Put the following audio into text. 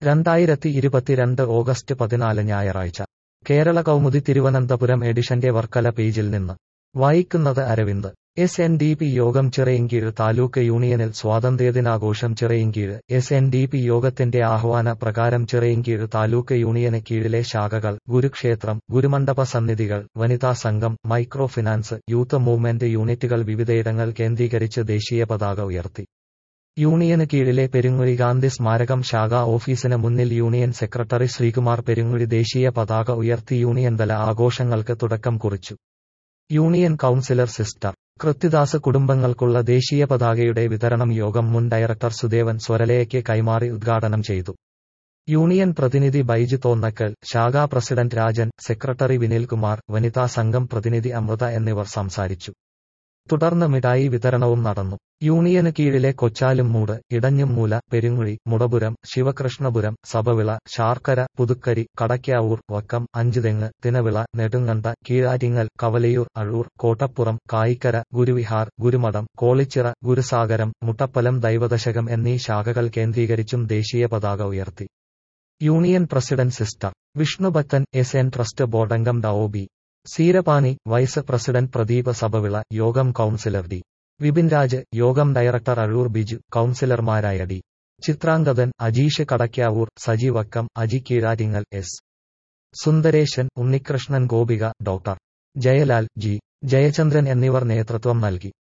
രണ്ടായിരത്തി ഇരുപത്തിരണ്ട് ഓഗസ്റ്റ് പതിനാല് ഞായറാഴ്ച കേരള കൗമുദി തിരുവനന്തപുരം എഡിഷന്റെ വർക്കല പേജിൽ നിന്ന് വായിക്കുന്നത് Aravind S N D P യോഗം ചിറയിൻകീഴ് താലൂക്ക് യൂണിയനിൽ സ്വാതന്ത്ര്യദിനാഘോഷം Chirayinkeezhu S N D P യോഗത്തിന്റെ ആഹ്വാന പ്രകാരം ചിറയിൻകീഴ് താലൂക്ക് യൂണിയന് കീഴിലെ ശാഖകൾ ഗുരുക്ഷേത്രം ഗുരുമണ്ഡപ സന്നിധികൾ വനിതാ സംഘം മൈക്രോ ഫിനാൻസ് യൂത്ത് മൂവ്മെന്റ് യൂണിറ്റുകൾ വിവിധയിടങ്ങൾ കേന്ദ്രീകരിച്ച് ദേശീയ പതാക ഉയർത്തി യൂണിയന് കീഴിലെ പെരുങ്ങുഴി ഗാന്ധി സ്മാരകം ശാഖാ ഓഫീസിന് മുന്നിൽ യൂണിയൻ സെക്രട്ടറി ശ്രീകുമാർ പെരുങ്ങുഴി ദേശീയ പതാക ഉയർത്തി യൂണിയൻ തല ആഘോഷങ്ങൾക്ക് തുടക്കം കുറിച്ചു യൂണിയൻ കൌൺസിലർ സിസ്റ്റർ കൃത്യദാസ് കുടുംബങ്ങൾക്കുള്ള ദേശീയ പതാകയുടെ വിതരണം യോഗം മുൻ ഡയറക്ടർ സുദേവൻ സ്വരലയയ്ക്ക് കൈമാറി ഉദ്ഘാടനം ചെയ്തു യൂണിയൻ പ്രതിനിധി ബൈജു തോന്നക്കൽ ശാഖാ പ്രസിഡന്റ് രാജൻ സെക്രട്ടറി വിനിൽകുമാർ വനിതാ സംഘം പ്രതിനിധി അമൃത എന്നിവർ സംസാരിച്ചു തുടർന്ന് മിഠായി വിതരണവും നടന്നു യൂണിയന് കീഴിലെ കൊച്ചാലുംമൂട് ഇടഞ്ഞുംമൂല പെരുങ്ങുഴി മുടപുരം ശിവകൃഷ്ണപുരം സഭവിള ശാർക്കര പുതുക്കരി കടയ്ക്കാവൂർ വക്കം അഞ്ചുതെങ്ങ് തിനവിള നെടുങ്കണ്ട കീഴാറ്റിങ്ങൽ കവലയൂർ അഴൂർ കോട്ടപ്പുറം കായിക്കര ഗുരുവിഹാർ ഗുരുമഠം കോളിച്ചിറ ഗുരുസാഗരം മുട്ടപ്പലം ദൈവദശകം എന്നീ ശാഖകൾ കേന്ദ്രീകരിച്ചും ദേശീയ പതാക ഉയർത്തി union president sister Vishnubhakthan S N trust ബോർഡംഗം ഡോ B Seerapani vice president Pradeep Sabhavila യോഗം കൌൺസിലർ ഡി വിപിൻ രാജ് യോഗം ഡയറക്ടർ അഴൂർ ബിജു കൌൺസിലർമാരായ D Chithrangathan Ajeesh Kadakkavoor Saji Vakkam Aji Keezhattingal S Sundaresan Unnikrishnan Gopika doctor Jayalal G Jayachandran എന്നിവർ നേതൃത്വം നൽകി